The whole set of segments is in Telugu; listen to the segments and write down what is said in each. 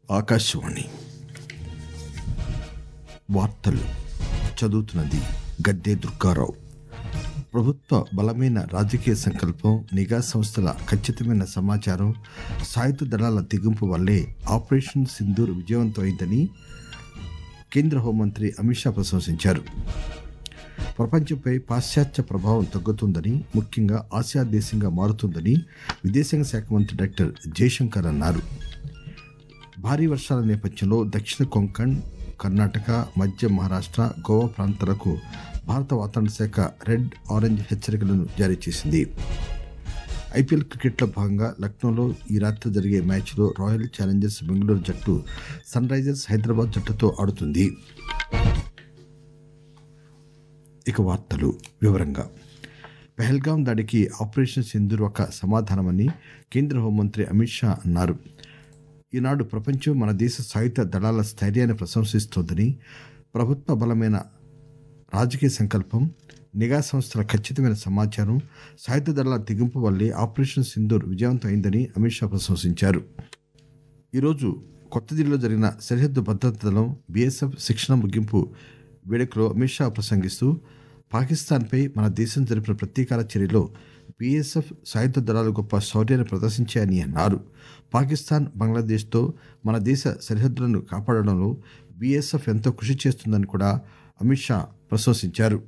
ఆకాశవాణి వార్తలు చదువుతున్నది గద్దే దుర్గారావు ప్రభుత్వ బలమైన రాజకీయ సంకల్పం నిఘా సంస్థల ఖచ్చితమైన సమాచారం సాయుధ దళాల తెగింపు వల్లే ఆపరేషన్ సింధూర్ విజయవంతమైందని కేంద్ర హోంమంత్రి అమిత్ షా ప్రశంసించారు ప్రపంచంపై పాశ్చాత్య ప్రభావం తగ్గుతుందని ముఖ్యంగా ఆసియా దేశంగా మారుతుందని విదేశాంగ శాఖ మంత్రి డాక్టర్ జయశంకర్ అన్నారు భారీ వర్షాల నేపథ్యంలో దక్షిణ కొంకణ్ కర్ణాటక మధ్య మహారాష్ట్ర గోవా ప్రాంతాలకు భారత వాతావరణ శాఖ రెడ్ ఆరెంజ్ హెచ్చరికలను జారీ చేసింది ఐపీఎల్ క్రికెట్లో భాగంగా లక్నోలో ఈ రాత్రి జరిగే మ్యాచ్లో రాయల్ ఛాలెంజర్స్ బెంగళూరు జట్టు సన్ రైజర్స్ హైదరాబాద్ జట్టుతో ఆడుతుంది ఇక వార్తలు వివరంగా పెహల్గాం దాడికి ఆపరేషన్ సింధూర్ ఒక సమాధానమని కేంద్ర హోంమంత్రి అమిత్ షా అన్నారు ఈనాడు ప్రపంచం మన దేశ సాయుధ దళాల స్థైర్యాన్ని ప్రశంసిస్తోందని ప్రభుత్వ బలమైన రాజకీయ సంకల్పం నిఘా సంస్థల ఖచ్చితమైన సమాచారం సాయుధ దళాల తెగింపు వల్లే ఆపరేషన్ సింధూర్ విజయవంతం అయిందని అమిత్ షా ప్రశంసించారు ఈరోజు కొత్త ఢిల్లీలో జరిగిన సరిహద్దు భద్రతా దళం బీఎస్ఎఫ్ శిక్షణ ముగింపు వేడుకలో అమిత్ షా ప్రసంగిస్తూ పాకిస్తాన్పై మన దేశం జరిపిన ప్రతీకార చర్యలో బీఎస్ఎఫ్ సాయుధ దళాలు గొప్ప శౌర్యాన్ని ప్రదర్శించాయని అన్నారు పాకిస్తాన్ బంగ్లాదేశ్తో మన దేశ సరిహద్దులను కాపాడడంలో బీఎస్ఎఫ్ ఎంతో కృషి చేస్తుందని కూడా అమిత్ షా ప్రశంసించారు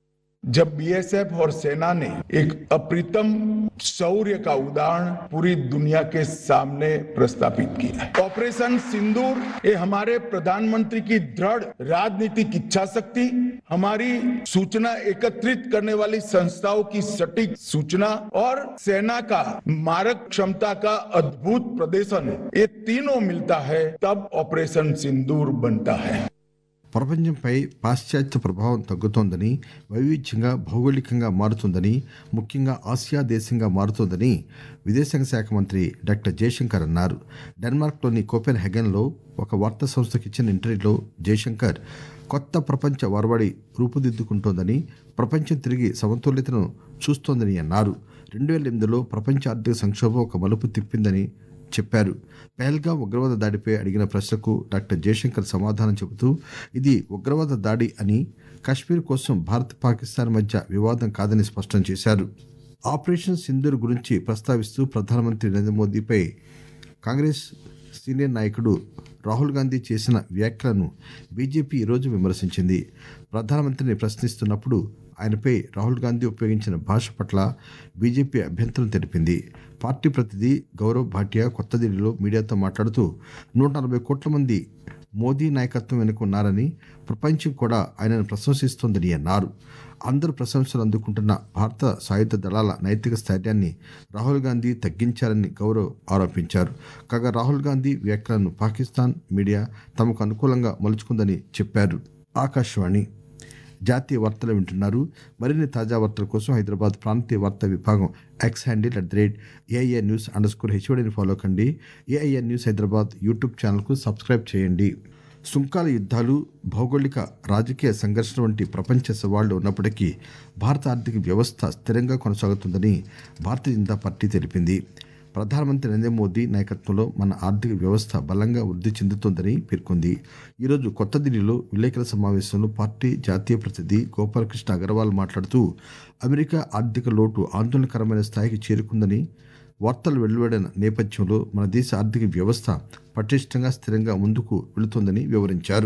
जब बीएसएफ और सेना ने एक अप्रितम शौर्य का उदाहरण पूरी दुनिया के सामने प्रस्तापित किया ऑपरेशन सिंदूर ये हमारे प्रधानमंत्री की दृढ़ राजनीतिक इच्छा शक्ति हमारी सूचना एकत्रित करने वाली संस्थाओं की सटीक सूचना और सेना का मारक क्षमता का अद्भुत प्रदर्शन ये तीनों मिलता है तब ऑपरेशन सिंदूर बनता है ప్రపంచంపై పాశ్చాత్య ప్రభావం తగ్గుతోందని వైవిధ్యంగా భౌగోళికంగా మారుతుందని ముఖ్యంగా ఆసియా దేశంగా మారుతోందని విదేశాంగ శాఖ మంత్రి డాక్టర్ జయశంకర్ అన్నారు డెన్మార్క్లోని కోపెన్ హెగన్లో ఒక వార్తా సంస్థకు ఇచ్చిన ఇంటర్వ్యూలో జయశంకర్ కొత్త ప్రపంచ వరవడి రూపుదిద్దుకుంటోందని ప్రపంచం తిరిగి సమతుల్యతను చూస్తోందని అన్నారు రెండు వేల ఎనిమిదిలో ప్రపంచ ఆర్థిక సంక్షోభం ఒక మలుపు తిప్పిందని చెప్పారు పహల్గాం ఉగ్రవాద దాడిపై అడిగిన ప్రశ్నకు డాక్టర్ జయశంకర్ సమాధానం చెబుతూ ఇది ఉగ్రవాద దాడి అని కశ్మీర్ కోసం భారత్ పాకిస్తాన్ మధ్య వివాదం కాదని స్పష్టం చేశారు ఆపరేషన్ సింధూర్ గురించి ప్రస్తావిస్తూ ప్రధానమంత్రి నరేంద్ర మోదీపై కాంగ్రెస్ సీనియర్ నాయకుడు రాహుల్ గాంధీ చేసిన వ్యాఖ్యలను బీజేపీ ఈరోజు విమర్శించింది ప్రధానమంత్రిని ప్రశ్నిస్తున్నప్పుడు ఆయనపై రాహుల్ గాంధీ ఉపయోగించిన భాష పట్ల బీజేపీ అభ్యంతరం తెలిపింది పార్టీ ప్రతినిధి గౌరవ్ భాటియా కొత్త ఢిల్లీలో మీడియాతో మాట్లాడుతూ నూట నలభై కోట్ల మంది మోదీ నాయకత్వం వెనుక ఉన్నారని ప్రపంచం కూడా ఆయనను ప్రశంసిస్తోందని అన్నారు అందరూ ప్రశంసలు అందుకుంటున్న భారత సాయుధ దళాల నైతిక స్థైర్యాన్ని రాహుల్ గాంధీ తగ్గించారని గౌరవ్ ఆరోపించారు కాగా రాహుల్ గాంధీ వ్యాఖ్యలను పాకిస్తాన్ మీడియా తమకు అనుకూలంగా మలుచుకుందని చెప్పారు ఆకాశవాణి జాతీయ వార్తలు వింటున్నారు మరిన్ని తాజా వార్తల కోసం హైదరాబాద్ ప్రాంతీయ వార్తా విభాగం X handle at the rate AIR news underscore హెచ్ఓడిని ఫాలో కండి ఏఐఆర్ న్యూస్ హైదరాబాద్ యూట్యూబ్ ఛానల్కు సబ్స్క్రైబ్ చేయండి సుంకాల యుద్ధాలు భౌగోళిక రాజకీయ సంఘర్షణ వంటి ప్రపంచ సవాళ్లు ఉన్నప్పటికీ భారత ఆర్థిక వ్యవస్థ స్థిరంగా కొనసాగుతుందని భారతీయ జనతా పార్టీ తెలిపింది ప్రధానమంత్రి నరేంద్ర మోదీ నాయకత్వంలో మన ఆర్థిక వ్యవస్థ బలంగా వృద్ధి చెందుతోందని పేర్కొంది ఈరోజు కొత్త ఢిల్లీలో విలేకరుల సమావేశంలో పార్టీ జాతీయ ప్రతినిధి గోపాలకృష్ణ అగర్వాల్ మాట్లాడుతూ అమెరికా ఆర్థిక లోటు ఆందోళనకరమైన స్థాయికి చేరుకుందని వార్తలు వెలువడిన నేపథ్యంలో మన దేశ ఆర్థిక వ్యవస్థ పటిష్టంగా స్థిరంగా ముందుకు వెళుతోందని వివరించారు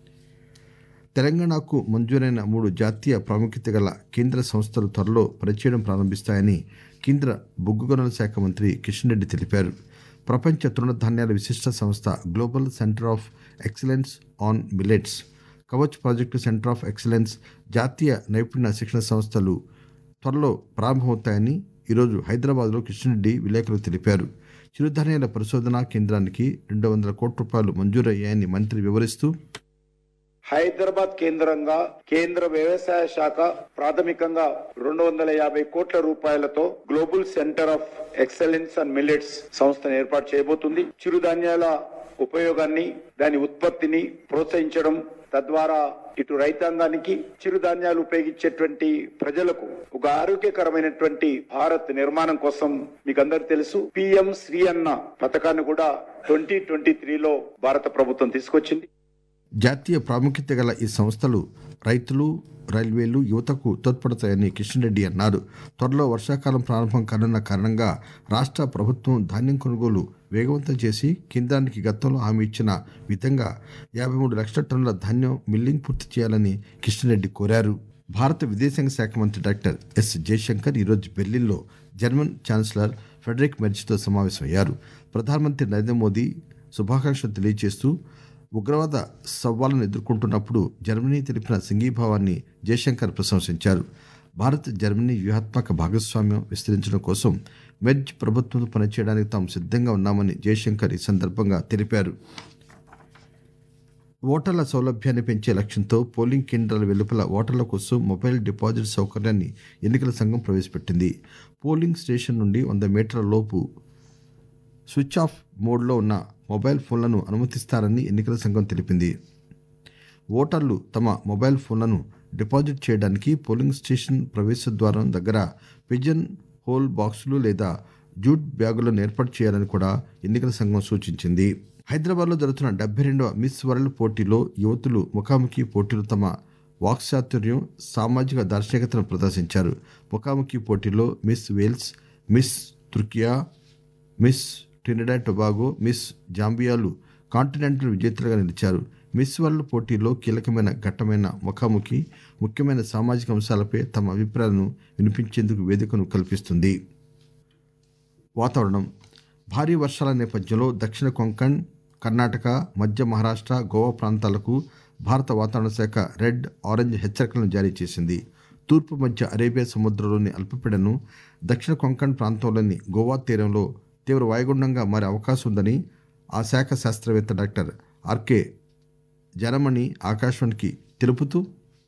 తెలంగాణకు మంజూరైన మూడు జాతీయ ప్రాముఖ్యత గల కేంద్ర సంస్థలు త్వరలో పనిచేయడం ప్రారంభిస్తాయని కేంద్ర బొగ్గు గనుల శాఖ మంత్రి కిషన్ రెడ్డి తెలిపారు ప్రపంచ తృణధాన్యాల విశిష్ట సంస్థ global centre of excellence on millets Kavach project centre of excellence జాతీయ నైపుణ్య శిక్షణ సంస్థలు త్వరలో ప్రారంభమవుతాయని ఈరోజు హైదరాబాద్లో కిషన్ రెడ్డి విలేకరులు తెలిపారు చిరుధాన్యాల పరిశోధనా కేంద్రానికి రెండు వందల కోట్ల రూపాయలు మంజూరయ్యాయని మంత్రి వివరిస్తూ హైదరాబాద్ కేంద్రంగా కేంద్ర వ్యవసాయ శాఖ ప్రాథమికంగా రెండు వందల యాభై కోట్ల రూపాయలతో global centre of excellence and millets సంస్థను ఏర్పాటు చేయబోతుంది చిరుధాన్యాల ఉపయోగాన్ని దాని ఉత్పత్తిని ప్రోత్సహించడం తద్వారా ఇటు రైతాంగానికి చిరుధాన్యాలు ఉపయోగించేటువంటి ప్రజలకు ఒక ఆరోగ్యకరమైనటువంటి భారత్ నిర్మాణం కోసం మీకు అందరు తెలుసు పిఎం శ్రీ అన్న పథకాన్ని కూడా ట్వంటీ ట్వంటీ త్రీలో భారత ప్రభుత్వం తీసుకొచ్చింది జాతీయ ప్రాముఖ్యత గల ఈ సంస్థలు రైతులు రైల్వేలు యువతకు తోడ్పడతాయని కిషన్ రెడ్డి అన్నారు త్వరలో వర్షాకాలం ప్రారంభం కానున్న కారణంగా రాష్ట్ర ప్రభుత్వం ధాన్యం కొనుగోలు వేగవంతం చేసి కేంద్రానికి గతంలో హామీ ఇచ్చిన విధంగా యాభై మూడు లక్షల టన్నుల ధాన్యం మిల్లింగ్ పూర్తి చేయాలని కిషన్ రెడ్డి కోరారు భారత విదేశాంగ శాఖ మంత్రి డాక్టర్ ఎస్ జయశంకర్ ఈరోజు బెర్లిన్లో జర్మన్ ఛాన్సలర్ ఫెడరిక్ మెర్జ్తో సమావేశమయ్యారు ప్రధానమంత్రి నరేంద్ర మోదీ శుభాకాంక్షలు తెలియజేస్తూ ఉగ్రవాద సవాళ్లను ఎదుర్కొంటున్నప్పుడు జర్మనీ తెలిపిన సంఘీభావాన్ని జయశంకర్ ప్రశంసించారు భారత్ జర్మనీ వ్యూహాత్మక భాగస్వామ్యం విస్తరించడం కోసం మెర్జ్ ప్రభుత్వంతో పనిచేయడానికి తాము సిద్ధంగా ఉన్నామని జయశంకర్ ఈ సందర్భంగా తెలిపారు ఓటర్ల సౌలభ్యాన్ని పెంచే లక్ష్యంతో పోలింగ్ కేంద్రాల వెలుపల ఓటర్ల కోసం మొబైల్ డిపాజిట్ సౌకర్యాన్ని ఎన్నికల సంఘం ప్రవేశపెట్టింది పోలింగ్ స్టేషన్ నుండి వంద మీటర్ల లోపు స్విచ్ ఆఫ్ మోడ్లో ఉన్న మొబైల్ ఫోన్లను అనుమతిస్తారని ఎన్నికల సంఘం తెలిపింది ఓటర్లు తమ మొబైల్ ఫోన్లను డిపాజిట్ చేయడానికి పోలింగ్ స్టేషన్ ప్రవేశ ద్వారం దగ్గర పిజన్ హోల్ బాక్సులు లేదా జూట్ బ్యాగులను ఏర్పాటు చేయాలని కూడా ఎన్నికల సంఘం సూచించింది హైదరాబాద్లో జరుగుతున్న డెబ్బై రెండవ మిస్ వరల్డ్ పోటీలో యువతులు ముఖాముఖి పోటీలు తమ వాక్చాతుర్యం సామాజిక దార్శనికతను ప్రదర్శించారు ముఖాముఖి పోటీలో Miss Wales Miss Turkiye Miss Trinidad Tobago Miss జాంబియాలు కాంటినెంటల్ విజేతలుగా నిలిచారు మిస్ వరల్డ్ పోటీలో కీలకమైన ఘట్టమైన ముఖాముఖి ముఖ్యమైన సామాజిక అంశాలపై తమ అభిప్రాయాలను వినిపించేందుకు వేదికను కల్పిస్తుంది వాతావరణం భారీ వర్షాల నేపథ్యంలో దక్షిణ కొంకణ్ కర్ణాటక మధ్య మహారాష్ట్ర గోవా ప్రాంతాలకు భారత వాతావరణ శాఖ రెడ్ ఆరెంజ్ హెచ్చరికలను జారీ చేసింది తూర్పు మధ్య అరేబియా సముద్రంలోని అల్పపీడనం దక్షిణ కొంకణ్ ప్రాంతంలోని గోవా తీరంలో తీవ్ర వాయుగుండంగా మారే అవకాశం ఉందని ఆ శాఖ శాస్త్రవేత్త డాక్టర్ ఆర్కే జనమణి ఆకాశవాణికి తెలుపుతూ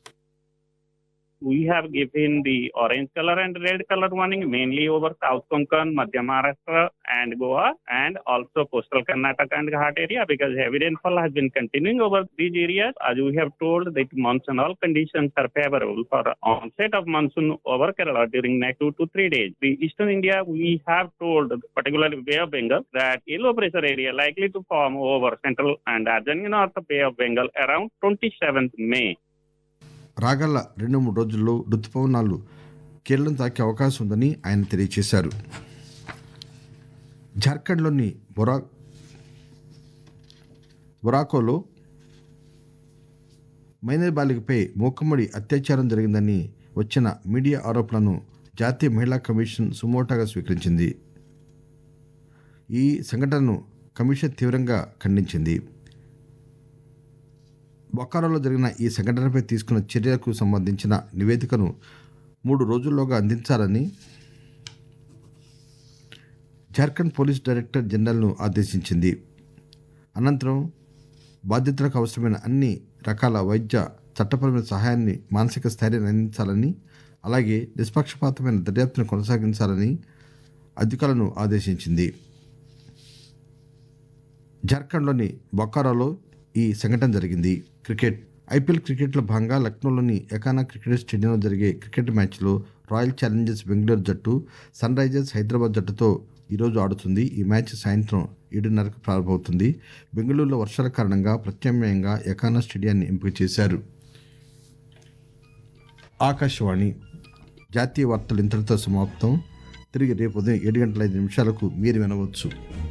we have given the orange color and red color warning mainly over South Konkan, Madhya Maharashtra and Goa and also coastal Karnataka and Ghat area because heavy rainfall has been continuing over these areas. As we have told that monsoonal conditions are favorable for onset of monsoon over Kerala during next two to three days. The eastern India we have told particularly Bay of Bengal that a low pressure area likely to form over central and Arjun north Bay of Bengal around 27th May. రాగల రెండు మూడు రోజుల్లో రుతుపవనాలు కేరళం తాకే అవకాశం ఉందని ఆయన తెలియజేశారు జార్ఖండ్లోని బొరా బొరాకోలో మైనర్ బాలికపై మూకమ్మడి అత్యాచారం జరిగిందని వచ్చిన మీడియా ఆరోపణలను జాతీయ మహిళా కమిషన్ సుమోటాగా స్వీకరించింది ఈ సంఘటనను కమిషన్ తీవ్రంగా ఖండించింది బొకారోలో జరిగిన ఈ సంఘటనపై తీసుకున్న చర్యలకు సంబంధించిన నివేదికను మూడు రోజుల్లోగా అందించాలని జార్ఖండ్ పోలీస్ డైరెక్టర్ జనరల్ను ఆదేశించింది అనంతరం బాధితులకు అవసరమైన అన్ని రకాల వైద్య చట్టపరమైన సహాయాన్ని మానసిక స్థైర్యాన్ని అందించాలని అలాగే నిష్పక్షపాతమైన దర్యాప్తును కొనసాగించాలని అధికారులను ఆదేశించింది జార్ఖండ్లోని బొకారోలో ఈ సంఘటన జరిగింది క్రికెట్ ఐపీఎల్ క్రికెట్లో భాగంగా లక్నోలోని ఎకానా క్రికెట్ స్టేడియంలో జరిగే క్రికెట్ మ్యాచ్లో రాయల్ ఛాలెంజర్స్ బెంగళూరు జట్టు సన్ రైజర్స్ హైదరాబాద్ జట్టుతో ఈరోజు ఆడుతుంది ఈ మ్యాచ్ సాయంత్రం ఏడున్నరకు ప్రారంభమవుతుంది బెంగళూరులో వర్షాల కారణంగా ప్రత్యామ్నాయంగా ఎకానా స్టేడియాన్ని ఎంపిక చేశారు ఆకాశవాణి జాతీయ వార్తలు ఇంతటితో సమాప్తం తిరిగి రేపు ఉదయం ఏడు గంటల ఐదు నిమిషాలకు మీరు వినవచ్చు